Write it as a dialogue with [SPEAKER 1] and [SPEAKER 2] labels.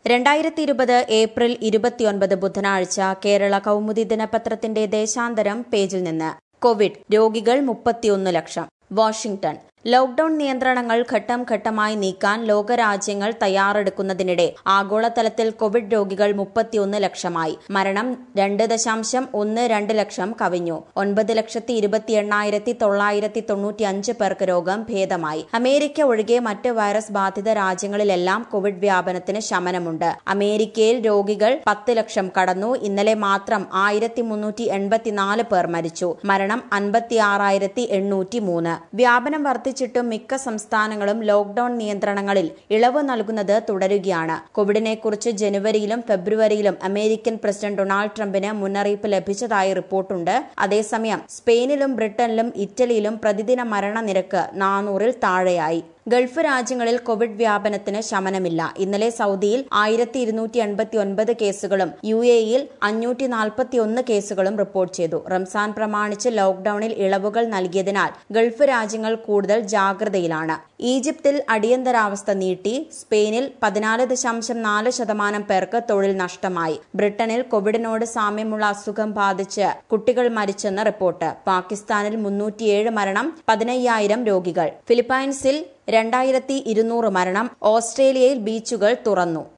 [SPEAKER 1] രണ്ടായിരത്തി ഇരുപത് ഏപ്രിൽ ഇരുപത്തിയൊൻപത് ബുധനാഴ്ച കേരള കൗമുദി ദിനപത്രത്തിന്റെ ദേശാന്തരം പേജിൽ നിന്ന് കോവിഡ് രോഗികൾ മുപ്പത്തിയൊന്ന് ലക്ഷം വാഷിംഗ്ടൺ ലോക്ഡൌൺ നിയന്ത്രണങ്ങൾ ഘട്ടം ഘട്ടമായി നീക്കാൻ ലോകരാജ്യങ്ങൾ തയ്യാറെടുക്കുന്നതിനിടെ ആഗോളതലത്തിൽ കോവിഡ് രോഗികൾ മുപ്പത്തിയൊന്ന് ലക്ഷമായി മരണം രണ്ട് ദശാംശം ഒന്ന് രണ്ട് ലക്ഷം കവിഞ്ഞു ഒൻപത് ലക്ഷത്തി ഇരുപത്തി എണ്ണായിരത്തി തൊള്ളായിരത്തി തൊണ്ണൂറ്റി അഞ്ച് പേർക്ക് രോഗം ഭേദമായി അമേരിക്ക ഒഴികെ മറ്റ് വൈറസ് ബാധിത രാജ്യങ്ങളിലെല്ലാം കോവിഡ് വ്യാപനത്തിന് ശമനമുണ്ട് അമേരിക്കയിൽ രോഗികൾ പത്ത് ലക്ഷം കടന്നു ഇന്നലെ മാത്രം ആയിരത്തി മുന്നൂറ്റി എൺപത്തിനാല് പേർ മരിച്ചു മരണം അൻപത്തി ആറായിരത്തി എണ്ണൂറ്റി മൂന്ന് വ്യാപനം വർദ്ധിച്ചിട്ടും മിക്ക സംസ്ഥാനങ്ങളും ലോക്ഡൌൺ നിയന്ത്രണങ്ങളിൽ ഇളവ് നൽകുന്നത് തുടരുകയാണ് കോവിഡിനെ കുറിച്ച് ജനുവരിയിലും ഫെബ്രുവരിയിലും അമേരിക്കൻ പ്രസിഡന്റ് ഡൊണാൾഡ് ട്രംപിന് മുന്നറിയിപ്പ് ലഭിച്ചതായി റിപ്പോർട്ടുണ്ട് അതേസമയം സ്പെയിനിലും ബ്രിട്ടനിലും ഇറ്റലിയിലും പ്രതിദിന മരണനിരക്ക് നാനൂറിൽ താഴെയായി ഗൾഫ് രാജ്യങ്ങളിൽ കോവിഡ് വ്യാപനത്തിന് ശമനമില്ല ഇന്നലെ സൗദിയിൽ ആയിരത്തി ഇരുന്നൂറ്റി എൺപത്തി ഒൻപത് കേസുകളും യു എയിൽ അഞ്ഞൂറ്റി നാൽപ്പത്തി ഒന്ന് കേസുകളും റിപ്പോർട്ട് ചെയ്തു റംസാൻ പ്രമാണിച്ച് ലോക്ഡൌണിൽ ഇളവുകൾ നൽകിയതിനാൽ ഗൾഫ് രാജ്യങ്ങൾ കൂടുതൽ ജാഗ്രതയിലാണ് ഈജിപ്തിൽ അടിയന്തരാവസ്ഥ നീട്ടി സ്പെയിനിൽ പതിനാല് ദശാംശം നാല് ശതമാനം പേർക്ക് തൊഴിൽ നഷ്ടമായി ബ്രിട്ടനിൽ കോവിഡിനോട് സാമ്യമുള്ള അസുഖം ബാധിച്ച് കുട്ടികൾ മരിച്ചെന്ന് റിപ്പോർട്ട് പാകിസ്ഥാനിൽ മുന്നൂറ്റിയേഴ് മരണം പതിനയ്യായിരം രോഗികൾ ഫിലിപ്പൈൻസിൽ രണ്ടായിരത്തി ഇരുന്നൂറ് മരണം ഓസ്ട്രേലിയയിൽ ബീച്ചുകൾ തുറന്നു